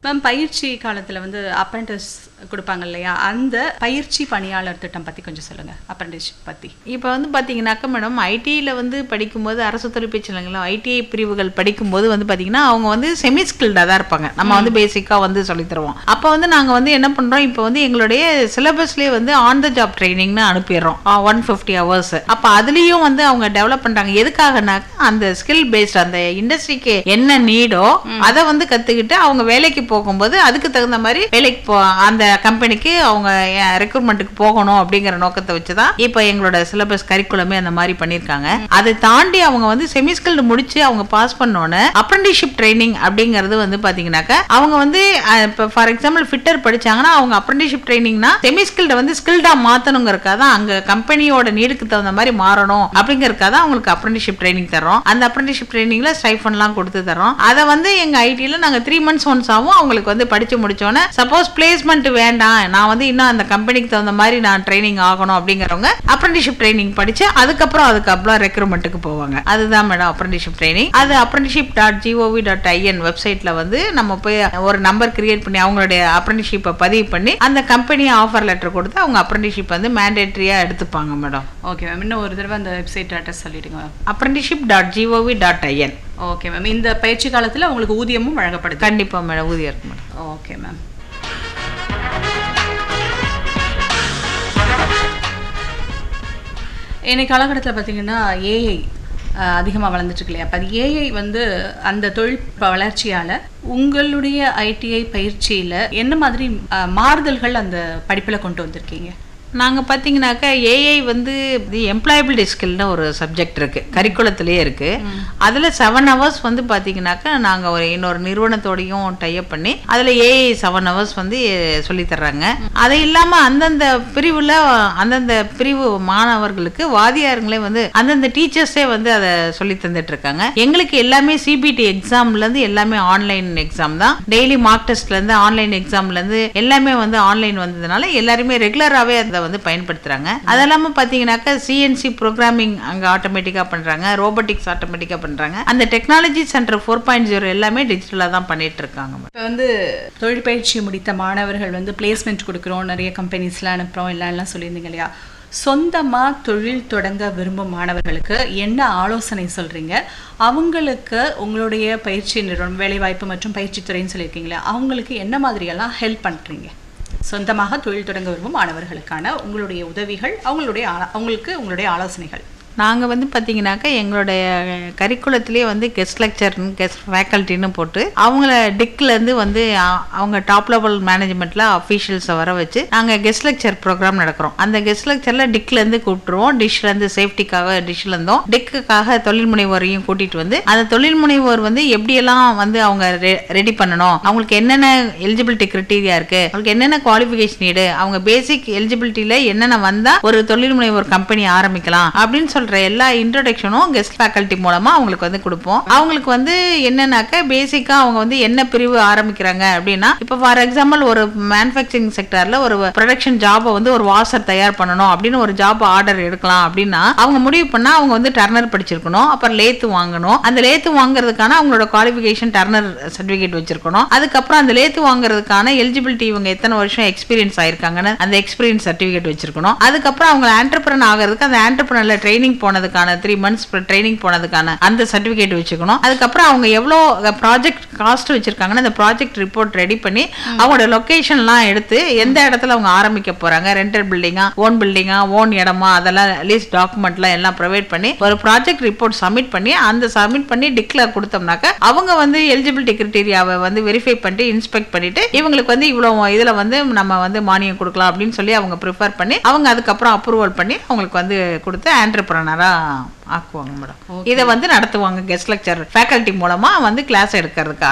ma'am பயிற்சி காலத்துல வந்து அப்ரெண்டிஸ் கொடுப்பாங்க இல்லையா அந்த பயிற்சி பணியாளர் திட்டம் பத்தி கொஞ்சம் சொல்லுங்க அப்ரெண்டிஸ்ஷிப் பத்தி இப்போ வந்து பார்த்தீங்கன்னாக்கா மேடம் ஐடியில் வந்து படிக்கும்போது அரசு தொழிற்பயிற்சி நிலையங்களும் ஐடிஐ பிரிவுகள் படிக்கும்போது வந்து பார்த்தீங்கன்னா அவங்க வந்து செமி ஸ்கில்டாக தான் இருப்பாங்க நம்ம வந்து பேசிக்காக வந்து சொல்லித் தருவோம் அப்போ வந்து நாங்கள் வந்து என்ன பண்ணுறோம் இப்போ வந்து எங்களுடைய சிலபஸ்லேயே வந்து ஆன் த ஜாப் ட்ரைனிங்னு அனுப்பிடுறோம் ஒன் ஃபிஃப்டி ஹவர்ஸ் அப்போ அதுலேயும் வந்து அவங்க டெவலப் பண்ணுறாங்க எதுக்காகனாக்கா அந்த ஸ்கில் பேஸ்ட் அந்த இண்டஸ்ட்ரிக்கு என்ன நீடோ அதை வந்து கற்றுக்கிட்டு அவங்க வேலைக்கு போகும்போது அதுக்கு தகுந்த மாதிரி வேலைக்கு போ அந்த கம்பெனிக்கு அவங்க ரெக்ரூட்மெண்ட்டுக்கு போகணும் அப்படிங்கிற நோக்கத்தை வச்சு தான் இப்போ எங்களோட சிலபஸ் கரிக்குலமே அந்த மாதிரி பண்ணியிருக்காங்க அதை தாண்டி அவங்க வந்து செமிஸ்கில்டு முடிச்சு அவங்க பாஸ் பண்ணோன்னே அப்ரெண்டிஷிப் ட்ரைனிங் அப்படிங்கிறது வந்து பார்த்தீங்கன்னாக்கா அவங்க வந்து அஹ், இப்போ ஃபார் எக்ஸாம்பிள் ஃபிட்டர் படிச்சாங்கன்னா அவங்க அப்ரெண்டிஷிப் ட்ரைனிங்னா செமிஸ்கில்டை வந்து ஸ்கில்டாக மாற்றணுங்கிறக்காக தான் அங்கே கம்பெனியோட நீடுக்கு தகுந்த மாதிரி மாறணும் அப்படிங்கிறக்காக தான் அவங்களுக்கு அப்ரெண்டிஷிப் ட்ரைனிங் தரோம் அந்த அப்ரெண்டிஷிப் ட்ரைனிங்ல ஸ்டைஃபன்லாம் கொடுத்து தரோம் அதை வந்து எங்க ஐடியில் நாங்கள் த்ரீ மந்த்ஸ் ஒன்ஸ் ஆகும் அவங்களுக்கு வந்து படிச்சு முடிச்சோன்னே சப்போஸ் பிளேஸ்மெண்ட் வேண்டாம் நான் வந்து இன்னும் அந்த கம்பெனிக்கு தகுந்த மாதிரி நான் ட்ரைனிங் ஆகணும் அப்படிங்கிறவங்க அப்ரெண்டிஷிப் ட்ரைனிங் படிச்சு அதுக்கப்புறம் அதுக்கப்புறம் ரெக்ரூட்மெண்ட்டுக்கு போவாங்க அதுதான் மேடம் அப்ரெண்டிஷிப் ட்ரைனிங் அது apprenticeship dot GOV dot IN வெப்சைட்ல வந்து நம்ம போய் ஒரு நம்பர் கிரியேட் பண்ணி அவங்களுடைய அப்ரெண்டிஷிப்பை பதிவு பண்ணி அந்த கம்பெனி ஆஃபர் லெட்டர் கொடுத்து அவங்க அப்ரெண்டிஷிப் வந்து மேண்டேட்ரியா எடுத்துப்பாங்க மேடம் ஓகே மேம் இன்னும் ஒரு தடவை அந்த வெப்சைட் அட்ரஸ் சொல்லிடுங்க ma'am apprenticeship dot GOV dot IN okay ma'am இந்த பயிற்சி காலத்துல உங்களுக்கு ஊதியமும் வழங்கப்படுது கண்டிப்பா மேடம் ஊதியம் இருக்கு மேடம் ஓகே மேம் இன்னைக்கு காலகட்டத்தில் பார்த்தீங்கன்னா ஏஐ அதிகமாக வளர்ந்துட்டு இருக்கு இல்லையா அப்போ அது ஏஐ வந்து அந்த தொழில்நுட்ப வளர்ச்சியால் உங்களுடைய ஐடிஐ பயிற்சியில் என்ன மாதிரி அஹ், மாறுதல்கள் அந்த படிப்பில் கொண்டு வந்திருக்கீங்க நாங்க பாத்தீங்கன்னாக்கா ஏஐ வந்து எம்ப்ளாயபிலிட்டி ஸ்கில்னு ஒரு சப்ஜெக்ட் இருக்கு கரிக்குலத்திலேயே இருக்கு அதுல செவன் ஹவர்ஸ் வந்து பாத்தீங்கன்னாக்கா நாங்க ஒரு இன்னொரு நிறுவனத்தோடையும் டைப் பண்ணி அதுல ஏஐ செவன் ஹவர்ஸ் வந்து சொல்லி தர்றாங்க அது இல்லாம அந்தந்த பிரிவுல அந்தந்த பிரிவு மாணவர்களுக்கு வாதியாருங்களே வந்து அந்தந்த டீச்சர்ஸே வந்து அதை சொல்லி தந்துட்டு இருக்காங்க எங்களுக்கு எல்லாமே சிபிடி எக்ஸாம்ல இருந்து எல்லாமே ஆன்லைன் எக்ஸாம் தான் டெய்லி மார்க் டெஸ்ட்ல இருந்து ஆன்லைன் எக்ஸாம்ல இருந்து எல்லாமே வந்து ஆன்லைன் வந்ததுனால எல்லாருமே ரெகுலராகவே அதை வந்து பயன்படுத்துறாங்க அது இல்லாம பாத்தீங்கன்னாக்கா சிஎன்சி ப்ரோக்ராமிங் அங்க ஆட்டோமேட்டிக்கா பண்றாங்க ரோபோட்டிக்ஸ் ஆட்டோமேட்டிக்கா பண்றாங்க அந்த technology center four point zero எல்லாமே டிஜிட்டலா தான் பண்ணிட்டு இருக்காங்க இப்போ வந்து தொழிற்பயிற்சி முடித்த மாணவர்கள் வந்து பிளேஸ்மெண்ட் கொடுக்குறோம் நிறைய கம்பெனிஸ்லாம் அனுப்புகிறோம் எல்லாம் எல்லாம் சொல்லியிருந்தீங்க இல்லையா சொந்தமாக தொழில் தொடங்க விரும்பும் மாணவர்களுக்கு என்ன ஆலோசனை சொல்கிறீங்க அவங்களுக்கு உங்களுடைய பயிற்சி நிறுவனம் வேலைவாய்ப்பு மற்றும் பயிற்சித்துறைன்னு சொல்லியிருக்கீங்களா அவங்களுக்கு என்ன மாதிரியெல்லாம் ஹெல்ப் பண்ணுறீங்க சொந்தமாக தொழில் தொடங்க விரும்பும் மாணவர்களுக்கான உங்களுடைய உதவிகள் அவங்களுடைய ஆலோ- அவங்களுக்கு உங்களுடைய ஆலோசனைகள் நாங்கள் வந்து பார்த்தீங்கன்னாக்கா எங்களுடைய கரிக்குலத்திலேயே வந்து கெஸ்ட் லெக்சர்னு கெஸ்ட் ஃபேக்கல்ட்டின்னு போட்டு அவங்கள டிக்லேருந்து வந்து அ- அவங்க டாப் லெவல் மேனேஜ்மெண்ட்டில் அஃபீஷியல்ஸை வர வச்சு நாங்கள் கெஸ்ட் லெக்சர் ப்ரோக்ராம் நடக்கிறோம் அந்த கெஸ்ட் லெக்சரில் டிக்லேருந்து கூப்பிட்டுருவோம் டிஷ்லேருந்து சேஃப்டிக்காக டிஷ்லேருந்தும் டிக்குக்காக தொழில் முனைவோரையும் கூட்டிகிட்டு வந்து அந்த தொழில் முனைவோர் வந்து எப்படியெல்லாம் வந்து அவங்க ரெடி பண்ணணும் அவங்களுக்கு என்னென்ன எலிஜிபிலிட்டி கிரிட்டீரியா இருக்கு அவங்களுக்கு என்னென்ன குவாலிஃபிகேஷன் நீடு அவங்க பேசிக் எலிஜிபிலிட்டியில என்னென்ன வந்தா ஒரு தொழில் முனைவோர் கம்பெனி ஆரம்பிக்கலாம் அப்படின்னு சொல்ற எல்லா இன்ட்ரோடக்ஷனும் கெஸ்ட் ஃபேக்கல்ட்டி மூலமா அவங்களுக்கு வந்து கொடுப்போம் அவங்களுக்கு வந்து என்னன்னாக்க பேசிக்கா அவங்க வந்து என்ன பிரிவு ஆரம்பிக்கிறாங்க அப்படின்னா இப்போ ஃபார் எக்ஸாம்பிள் ஒரு மேனுஃபேக்சரிங் செக்டர்ல ஒரு ப்ரொடக்ஷன் ஜாபை வந்து ஒரு வாஷர் தயார் பண்ணணும் அப்படின்னு ஒரு ஜாப் ஆர்டர் எடுக்கலாம் அப்படின்னா அவங்க முடிவு பண்ணா அவங்க வந்து டர்னர் படிச்சிருக்கணும் அப்புறம் லேத்து வாங்கணும் அந்த லேத்து வாங்குறதுக்கான அவங்களோட குவாலிஃபிகேஷன் டர்னர் சர்டிஃபிகேட் வச்சிருக்கணும் அதுக்கப்புறம் அந்த லேத்து வாங்குறதுக்கான எலிஜிபிலிட்டி இவங்க எத்தனை வருஷம் எக்ஸ்பீரியன்ஸ் ஆயிருக்காங்கன்னு அந்த எக்ஸ்பீரியன்ஸ் சர்டிஃபிகேட் வச்சிருக்கணும் அதுக்கப்புறம் அவங்க ஆண்டர்பிரன் ஆகிறதுக்கு அந்த ஆண்டர்பிரனர்ல ட்ரைனிங் போனதுக்கான த்ரீ மந்த்ஸ் ட்ரைனிங் போனதுக்கான அந்த சர்டிஃபிகேட் வச்சுக்கணும் அதுக்கப்புறம் அவங்க எவ்வளோ ப்ராஜெக்ட் காஸ்ட் வச்சிருக்காங்கன்னு அந்த ப்ராஜெக்ட் ரிப்போர்ட் ரெடி பண்ணி அவங்களோட லொகேஷன்லாம் எடுத்து எந்த இடத்துல அவங்க ஆரம்பிக்க போறாங்க ரெண்டட் பில்டிங்கா ஓன் பில்டிங்கா ஓன் இடமா அதெல்லாம் லீஸ்ட் டாக்குமெண்ட்லாம் எல்லாம் ப்ரொவைட் பண்ணி ஒரு ப்ராஜெக்ட் ரிப்போர்ட் சப்மிட் பண்ணி அந்த சப்மிட் பண்ணி டிக்ளேர் கொடுத்தோம்னாக்க அவங்க வந்து எலிஜிபிலிட்டி கிரிட்டீரியாவை வந்து வெரிஃபை பண்ணிட்டு இன்ஸ்பெக்ட் பண்ணிட்டு இவங்களுக்கு வந்து இவ்வளோ இதுல வந்து நம்ம வந்து மானியம் கொடுக்கலாம் அப்படின்னு சொல்லி அவங்க ப்ரிஃபர் பண்ணி அவங்க அதுக்கப்புறம் அப்ரூவல் பண்ணி அவங்களுக்கு வந்து கொடுத்து ஆண்டர்பிரனரா ஆக்குவாங்க மேடம் இதை வந்து நடத்துவாங்க கெஸ்ட் லெக்சர் ஃபேக்கல்ட்டி மூலமா வந்து கிளாஸ் எடுக்கிறதுக்கு